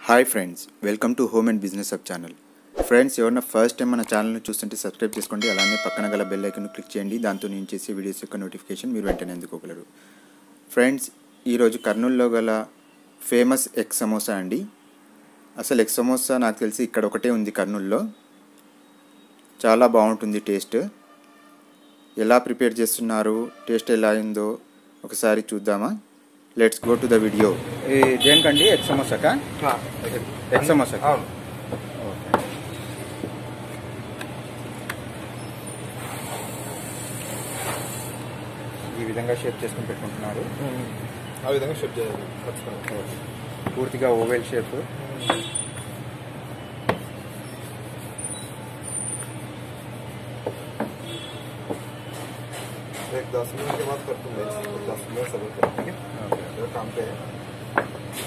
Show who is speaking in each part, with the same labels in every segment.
Speaker 1: Hi friends welcome to home and business up channel friends ఎవరైనా first time మన ఛానల్ని చూస్తుంటే సబ్స్క్రైబ్ చేసుకోండి అలానే పక్కన గల బెల్ ఐకన్ క్లిక్ చేయండి దాంతో నేను చేసే వీడియోస్ యొక్క నోటిఫికేషన్ మీరు వెంటనే అందుకోగలరు ఫ్రెండ్స్ ఈరోజు కర్నూలులో గల ఫేమస్ ఎగ్ సమోసా అండి అసలు ఎగ్ సమోసా నాకు తెలిసి ఇక్కడ ఒకటే ఉంది కర్నూలులో చాలా బాగుంటుంది టేస్ట్ ఎలా ప్రిపేర్ చేస్తున్నారు టేస్ట్ ఎలా అయిందో ఒకసారి చూద్దామా let's go to the video దేనికండి ఎగ్ సమోసాకా ఎగ్ సమోసా
Speaker 2: అవును
Speaker 1: ఈ విధంగా షేప్ చేసుకుని పెట్టుకుంటున్నారు
Speaker 2: ఆ విధంగా షేప్ చేయాలి ఖచ్చితంగా
Speaker 1: పూర్తిగా ఓవెల్ షేప్
Speaker 2: एक दस मिनट के बाद करते हैं इसको दस मिनट सबर करते हैं ये काम पे है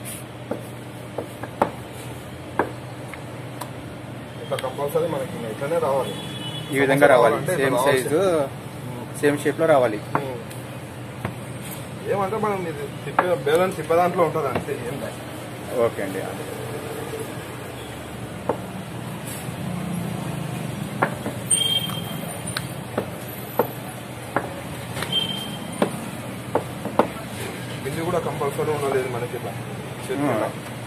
Speaker 2: ఇట్లా కంపల్సరీ మనకి ఇట్లనే రావాలి
Speaker 1: ఈ విధంగా రావాలి
Speaker 2: అంటే
Speaker 1: సేమ్
Speaker 2: ఇట్లా
Speaker 1: సైజు సేమ్ షేప్ లో రావాలి
Speaker 2: ఉమ్. ఏమంటే మనం ఇది తిప్పే బ్యాలెన్స్ తిప్పే దాంట్లో ఉంటుంది అంతే ఏం లేదు
Speaker 1: ఓకే అండి
Speaker 2: పిండి కూడా కంపల్సరీ ఉండలేదు మనకి ఇట్లా చేతిలో.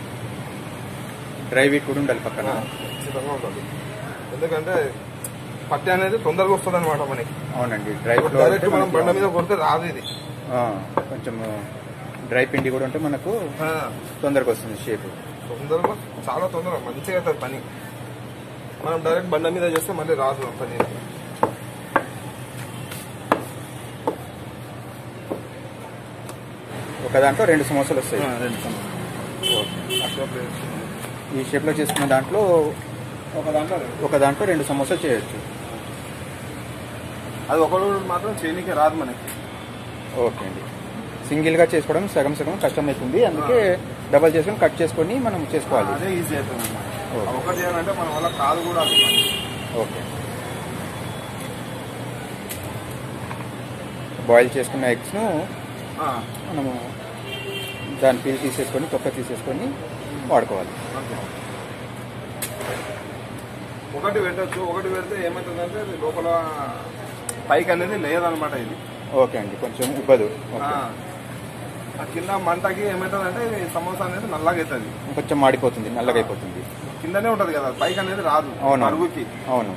Speaker 1: డ్రై వీట్ కూడా ఉండాలి పక్కన
Speaker 2: ఖచ్చితంగా ఉంటుంది ఎందుకంటే పత్తి అనేది తొందరగా వస్తుంది అనమాట మనకి
Speaker 1: అవునండి డ్రై
Speaker 2: డైరెక్ట్ మనం బండ మీద కొడితే రాదు ఇది
Speaker 1: కొంచెం డ్రై పిండి కూడా ఉంటే మనకు
Speaker 2: ఆ,
Speaker 1: తొందరగా వస్తుంది షేప్
Speaker 2: తొందరగా చాలా తొందరగా మంచిగా అవుతుంది పని మనం డైరెక్ట్ బండ మీద చేస్తే మళ్ళీ రాదు పని
Speaker 1: ఒక దాంట్లో రెండు సమోసాలు వస్తాయి
Speaker 2: అట్లా ప్లేస్.
Speaker 1: ఈ షేప్ లో చేసుకున్న దాంట్లో
Speaker 2: ఒక దాంట్లో
Speaker 1: ఒక దాంట్లో రెండు సమోసాలు చేయొచ్చు
Speaker 2: అది ఒకడు మాత్రం చేయనీకే రాదు మనకి
Speaker 1: ఓకే అండి సింగిల్ గా చేసుకోవడం సగం సగం కష్టం అవుతుంది అందుకే డబల్ చేసుకొని కట్ చేసుకొని మనం చేసుకోవాలి
Speaker 2: అదే ఈజీ అవుతుంది అన్నమాట.
Speaker 1: ఓకే.
Speaker 2: ఆ ఒకటి చేయాలంటే మన వల్ల కాదు కూడా అది
Speaker 1: ఓకే బాయిల్ చేసుకున్న ఎగ్స్ను
Speaker 2: ఆ,
Speaker 1: మనము దాని పీల్ తీసేసుకొని తొక్క తీసేసుకొని వాడుకోవాలి
Speaker 2: అంతే. ఒకటి పెట్టచ్చు ఒకటి పెడితే ఏమవుతుందంటే ఇది లోపల పైకి అనేది లేదనమాట ఇది
Speaker 1: ఓకే అండి కొంచెం ఉబ్బదు
Speaker 2: ఆ,
Speaker 1: ఓకే
Speaker 2: ఆ కింద మంటకి ఏమవుతుందంటే ఇది సమోసా అనేది నల్లగా అవుతుంది
Speaker 1: కొంచెం మాడిపోతుంది నల్లగా అయిపోతుంది
Speaker 2: కిందనే ఉంటది కదా పైకి అనేది రాదు
Speaker 1: అవును
Speaker 2: అరుగుకి
Speaker 1: అవును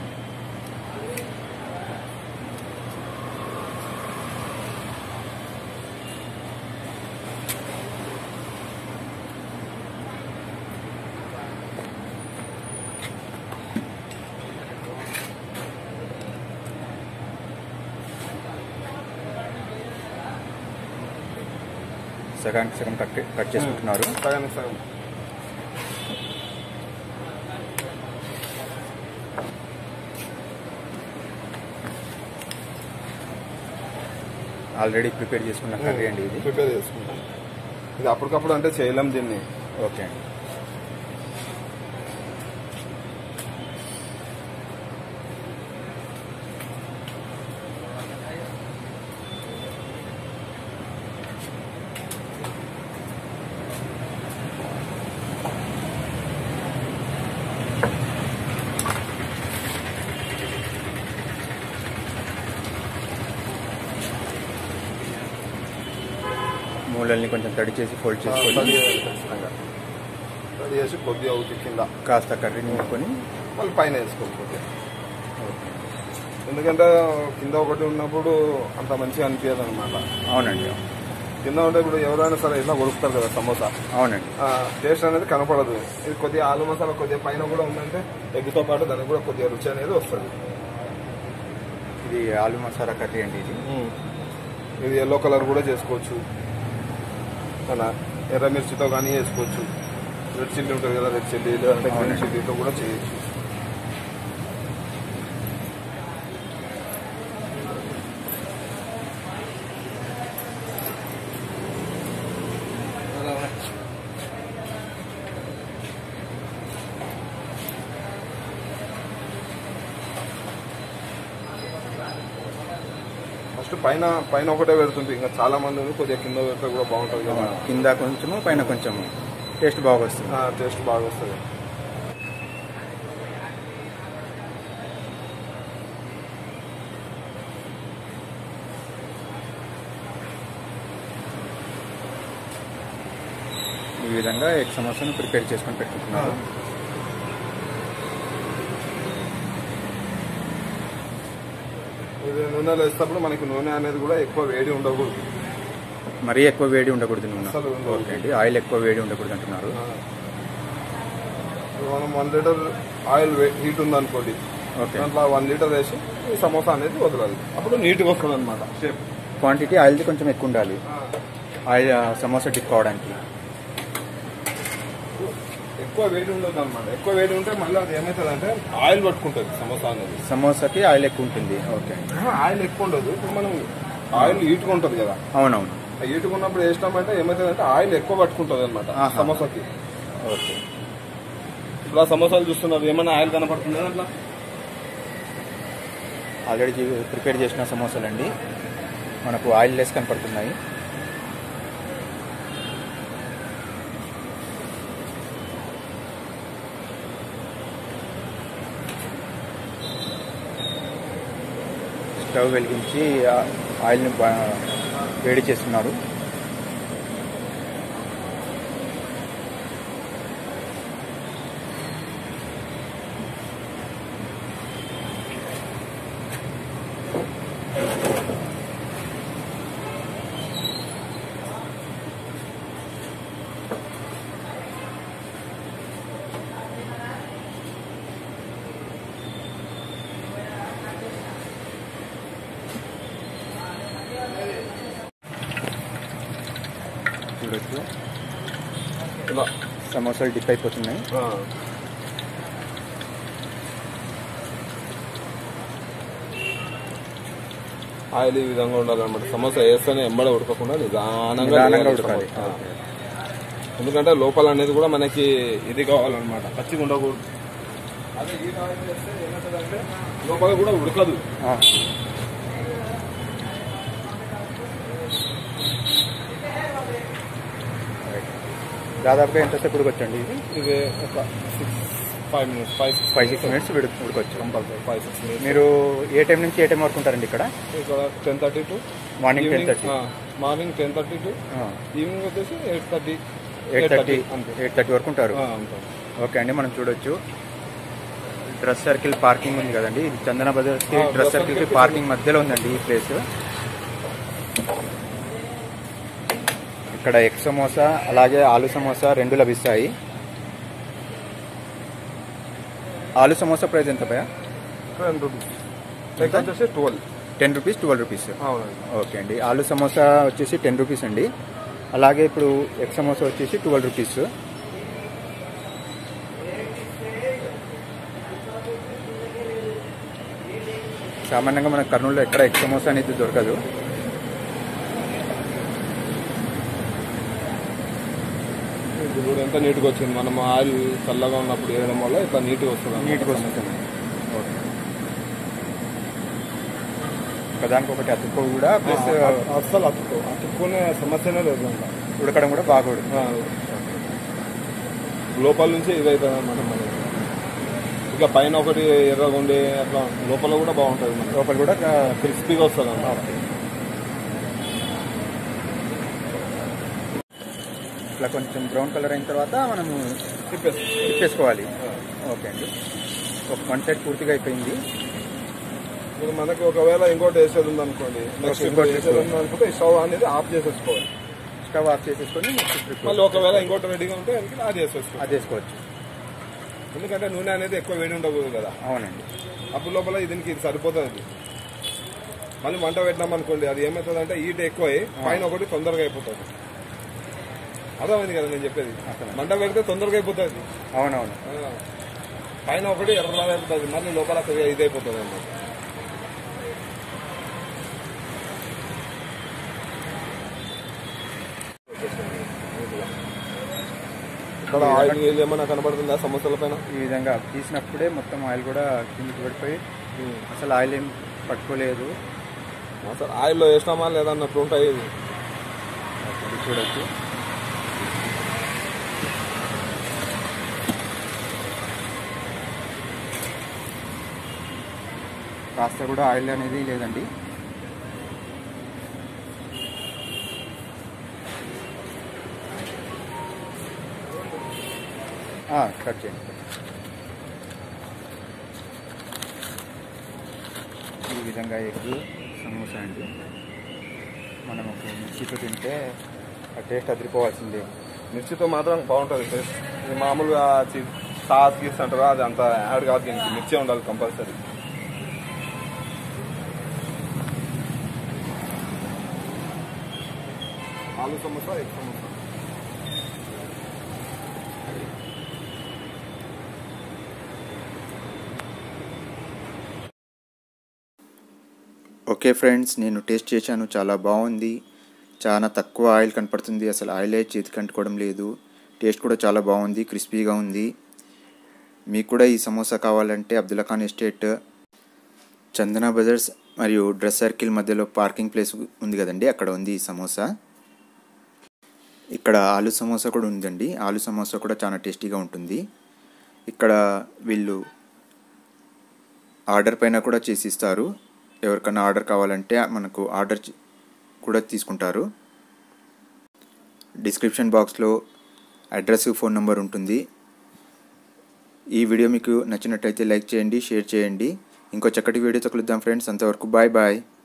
Speaker 1: సగానికి సగం కట్ కట్ చేసుకుంటున్నారు
Speaker 2: సగానికి సగం
Speaker 1: ఆల్రెడీ ప్రిపేర్ చేసుకున్న కర్రీ అండి ఇది
Speaker 2: ప్రిపేర్ చేసుకుంటాం ఇది అప్పటికప్పుడు అంటే చేయలేం దీన్ని
Speaker 1: ఓకే అండి మూలల్ని కొంచెం తడి చేసి ఫోల్డ్
Speaker 2: రెడీ
Speaker 1: చేసుకొని
Speaker 2: చేయాలి ఖచ్చితంగా రెడీ చేసి కొద్దిగా అవుతుంది కింద
Speaker 1: కాస్త కర్రీ నింపుకొని
Speaker 2: మళ్ళీ పైన వేసుకోవాలి కొద్దిగా ఎందుకంటే కింద ఒకటి ఉన్నప్పుడు అంత మంచిగా అనిపించదు అనమాట
Speaker 1: అవునండి
Speaker 2: కింద ఉంటే ఇప్పుడు ఎవరైనా సరే ఇట్లా కొడుకుతారు కదా సమోసా
Speaker 1: అవునండి
Speaker 2: టేస్ట్ అనేది కనపడదు ఇది కొద్దిగా ఆలు మసాలా కొద్దిగా పైన కూడా ఉందంటే ఎగ్గుతో పాటు దానికి కూడా కొద్దిగా రుచి అనేది వస్తుంది
Speaker 1: ఇది ఆలు మసాలా కర్రీ అండి ఇది
Speaker 2: ఇది ఎల్లో కలర్ కూడా చేసుకోవచ్చు అలా ఎర్ర మిర్చితో కానీ చేసుకోవచ్చు రెడ్ చిల్లీ ఉంటుంది కదా రెడ్ చిల్లీ లేదంటే గ్రీన్
Speaker 1: అవునండి.
Speaker 2: చిల్లీతో కూడా చేయొచ్చు ఫస్ట్ పైన పైన ఒకటే పెడుతుంది ఇంకా చాలా మంది ఉంది, కొద్దిగా కింద పెడితే కూడా బాగుంటుంది కదా
Speaker 1: కింద కొంచెము పైన కొంచెము టేస్ట్ బాగా వస్తుంది
Speaker 2: టేస్ట్ బాగా వస్తుంది
Speaker 1: ఈ విధంగా ఎగ్ సమోసాను ప్రిపేర్ చేసుకొని పెట్టుకుంటున్నారు
Speaker 2: ఇది నూనెలో వేసేటప్పుడు మనకి నూనె అనేది కూడా ఎక్కువ వేడి ఉండకూడదు
Speaker 1: మరీ ఎక్కువ వేడి ఉండకూడదు నూనె
Speaker 2: అసలు ఉండకూడదు.
Speaker 1: ఓకే అండి ఆయిల్ ఎక్కువ వేడి ఉండకూడదు అంటున్నారు
Speaker 2: ఇప్పుడు మనం వన్ లీటర్ ఆయిల్ హీట్ ఉందనుకోండి
Speaker 1: ఓకే
Speaker 2: దాంట్లో వన్ లీటర్ వేసి ఈ సమోసా అనేది వదలాలి అప్పుడు నీట్గా వస్తుంది అనమాట షేప్
Speaker 1: క్వాంటిటీ ఆయిల్ది కొంచెం ఎక్కువ ఉండాలి ఆయిల్ ఆ, సమోసా డిప్ కావడానికి
Speaker 2: ఎక్కువ వేడి ఉండదు అనమాట ఎక్కువ వేడి ఉంటే మళ్ళీ అది ఏమవుతుంది అంటే ఆయిల్ పట్టుకుంటుంది సమోసా అనేది
Speaker 1: సమోసాకి ఆయిల్ ఎక్కువ ఉంటుంది ఓకే
Speaker 2: ఆయిల్ ఎక్కువ ఉండదు ఇప్పుడు మనం ఆయిల్ హీట్గా ఉంటుంది కదా
Speaker 1: అవునవును
Speaker 2: ఆ హీట్గా ఉన్నప్పుడు వేసినామంటే ఏమవుతుంది అంటే ఆయిల్ ఎక్కువ పట్టుకుంటుంది అనమాట
Speaker 1: ఆహా.
Speaker 2: సమోసాకి
Speaker 1: ఓకే
Speaker 2: ఇప్పుడు ఆ సమోసాలు చూస్తున్నారు ఏమైనా ఆయిల్ కనపడుతుంది అట్లా
Speaker 1: ఆల్రెడీ ప్రిపేర్ చేసిన సమోసాలు అండి మనకు ఆయిల్ లెస్ కనపడుతున్నాయి స్టవ్ వెలిగించి ఆ ఆయిల్ని బా- వేడి చేస్తున్నారు చూడొచ్చు
Speaker 2: ఇలా
Speaker 1: సమోసాలు డిప్ అయిపోతున్నాయి
Speaker 2: ఆ. ఆయిల్ ఈ విధంగా ఉండాలన్నమాట సమోసా వేస్తేనే ఎంబడ ఉడకకుండా నిదానంగా
Speaker 1: నిదానంగా
Speaker 2: వేయాలి
Speaker 1: ఉడకాలి
Speaker 2: సమోసా. ఎందుకంటే లోపల అనేది కూడా మనకి ఇది కావాలన్నమాట పచ్చిగా ఉండకూడదు అదే ఈ ఆయిల్ వేస్తే ఏమవుతుందంటే లోపల కూడా ఉడకదు
Speaker 1: ఆ. రైట్. దాదాపుగా ఎంతసేపు ఉడకొచ్చండి ఇది
Speaker 2: ఇది ఒక six five minutes five six
Speaker 1: five six minutes ఉడకొచ్చు
Speaker 2: కంపల్సరీ ఫైవ్ సిక్స్ మినిట్స్
Speaker 1: మీరు ఏ టైం నుంచి ఏ టైం వరకు ఉంటారండి ఇక్కడ
Speaker 2: ఇక్కడ ten thirty to
Speaker 1: morning ten thirty
Speaker 2: morning ten thirty to evening వచ్చేసి ఎయిట్ థర్టీ
Speaker 1: ఎయిట్ థర్టీ
Speaker 2: అంతే
Speaker 1: ఎయిట్ థర్టీ వరకు ఉంటారు
Speaker 2: ఆ, ఉంటాం
Speaker 1: ఓకే అండి మనం చూడొచ్చు డ్రెస్ సర్కిల్ పార్కింగ్ ఉంది కదండి ఇది చందన బజార్ కి
Speaker 2: ఆ,
Speaker 1: డ్రెస్
Speaker 2: డ్రెస్
Speaker 1: సర్కిల్ కి
Speaker 2: సర్కిల్
Speaker 1: పార్కింగ్ మధ్యలో ఉందండి ఈ ప్లేస్ ఇక్కడ ఎగ్ సమోసా అలాగే ఆలు సమోసా రెండు లభిస్తాయి ఆలు సమోసా ప్రైస్ ఎంత భయ
Speaker 2: టెన్ రూపీస్ ఎగ్ వచ్చేసి twelve
Speaker 1: ten rupees twelve rupees
Speaker 2: అవునండి
Speaker 1: ఓకే అండి ఆలు సమోసా వచ్చేసి టెన్ రూపీస్ అండి అలాగే ఇప్పుడు ఎగ్ సమోసా వచ్చేసి ట్వెల్వ్ రూపీస్ సామాన్యంగా మన కర్నూలులో ఎక్కడ ఎగ్ సమోసా అనేది దొరకదు
Speaker 2: ఇది కూడా ఎంత నీట్గా వచ్చింది మనం ఆయిల్ చల్లగా ఉన్నప్పుడు వేయడం వల్ల ఇట్లా నీట్గా వస్తుంది అన్నమాట.
Speaker 1: నీట్గా వస్తుంది ఓకే ఒకదానికి ఒకటి అతుక్కో కూడా ప్లస్
Speaker 2: ఆ, అస్సలు అతుక్కో అతుక్కునే సమస్యనే లేదు ఇంకా.
Speaker 1: ఉడకడం కూడా బాగోడు
Speaker 2: ఆ, లోపల నుంచి ఇదైతుంది అనమాట మనకి ఇక పైన ఒకటి ఎర్రగా ఉండి అట్లా లోపల కూడా బాగుంటుంది మనకి
Speaker 1: లోపల కూడా
Speaker 2: క్రిస్పీగా వస్తుంది అన్నమాట
Speaker 1: ఇట్లా కొంచెం బ్రౌన్ కలర్ అయిన తర్వాత మనము
Speaker 2: తిప్పేసి
Speaker 1: తిప్పేసుకోవాలి ఓకే అండి ఒక వన్ సైడ్ పూర్తిగా అయిపోయింది
Speaker 2: ఇప్పుడు మనకి ఒకవేళ ఇంకోటి వేసేది ఉంది అనుకోండి నెక్స్ట్
Speaker 1: ఇంకోటి
Speaker 2: ఇంకోటి వేసేది ఉంది అనుకుంటే ఈ స్టవ్ అనేది ఆఫ్ చేసేసుకోవాలి
Speaker 1: స్టవ్ ఆఫ్ చేసేసుకొని next trip
Speaker 2: మళ్ళీ ఒకవేళ ఇంకోటి రెడీగా ఉంటే అందుకే అది వేసేసుకోవాలి
Speaker 1: అది వేసుకోవచ్చు
Speaker 2: ఎందుకంటే నూనె అనేది ఎక్కువ వేడి ఉండకూడదు కదా
Speaker 1: అవునండి
Speaker 2: అప్పుడు లోపల దీనికి ఇది సరిపోతుంది మళ్ళీ మంట పెట్టినాం అనుకోండి అది ఏమవుతుంది అంటే హీట్ ఎక్కువ అయ్యి పైన ఒకటి తొందరగా అయిపోతుంది అర్థమైంది కదా నేను చెప్పేది
Speaker 1: అర్థమైంది.
Speaker 2: మంట పెడితే తొందరగా అయిపోతుంది
Speaker 1: అవునవును
Speaker 2: ఆ. పైన ఒకటి ఎర్రలాగా అయిపోతుంది మళ్ళీ లోపల కొద్దిగా ఇది అయిపోతుంది అన్నమాట ఇక్కడ ఆయిల్ గీయిల్ ఏమైనా కనబడుతుందా సమస్యల పైన
Speaker 1: ఈ విధంగా తీసినప్పుడే మొత్తం ఆయిల్ కూడా కిందికి పడిపోయి అసలు ఆయిల్ ఏం పట్టుకోలేదు
Speaker 2: అసలు ఆయిల్లో వేసినామా లేదా అన్నట్లు ఉంటాయి ఇవి.
Speaker 1: ఇది చూడొచ్చు కాస్త కూడా ఆయిల్ అనేది లేదండి ఆ, కట్ చేయండి ఈ విధంగా ఎగ్ సమోసా అండి మనం ఒక మిర్చితో తింటే ఆ టేస్ట్ అదిరిపోవాల్సిందే
Speaker 2: మిర్చితో మాత్రం బాగుంటుంది టేస్ట్ ఇది మామూలుగా చి- సాస్ గీస్ అంటారా అది అంత యాడ్ కాదు దీనికి మిర్చి ఉండాలి compulsory aloo samosa egg samosa
Speaker 1: okay friends నేను టేస్ట్ చేశాను చాలా బాగుంది చాలా తక్కువ ఆయిల్ కనపడుతుంది అసలు ఆయిల్ చేతికి అంటుకోవడం లేదు టేస్ట్ కూడా చాలా బాగుంది క్రిస్పీగా ఉంది మీకు కూడా ఈ సమోసా కావాలంటే అబ్దుల్లా ఖాన్ ఎస్టేట్ చందన బజార్స్ మరియు డ్రెస్ సర్కిల్ మధ్యలో పార్కింగ్ ప్లేస్ ఉంది కదండి అక్కడ ఉంది ఈ సమోసా ఇక్కడ ఆలు సమోసా కూడా ఉందండి ఆలు సమోసా కూడా చాలా టేస్టీగా ఉంటుంది ఇక్కడ వీళ్ళు ఆర్డర్ పైన కూడా చేసి ఇస్తారు ఎవరికైనా ఆర్డర్ కావాలంటే మనకు ఆర్డర్ చే- కూడా తీసుకుంటారు డిస్క్రిప్షన్ బాక్స్లో అడ్రస్ ఫోన్ నెంబర్ ఉంటుంది ఈ వీడియో మీకు నచ్చినట్టయితే లైక్ చేయండి షేర్ చేయండి ఇంకో చక్కటి వీడియోతో కలుద్దాం ఫ్రెండ్స్ అంతవరకు బాయ్ బాయ్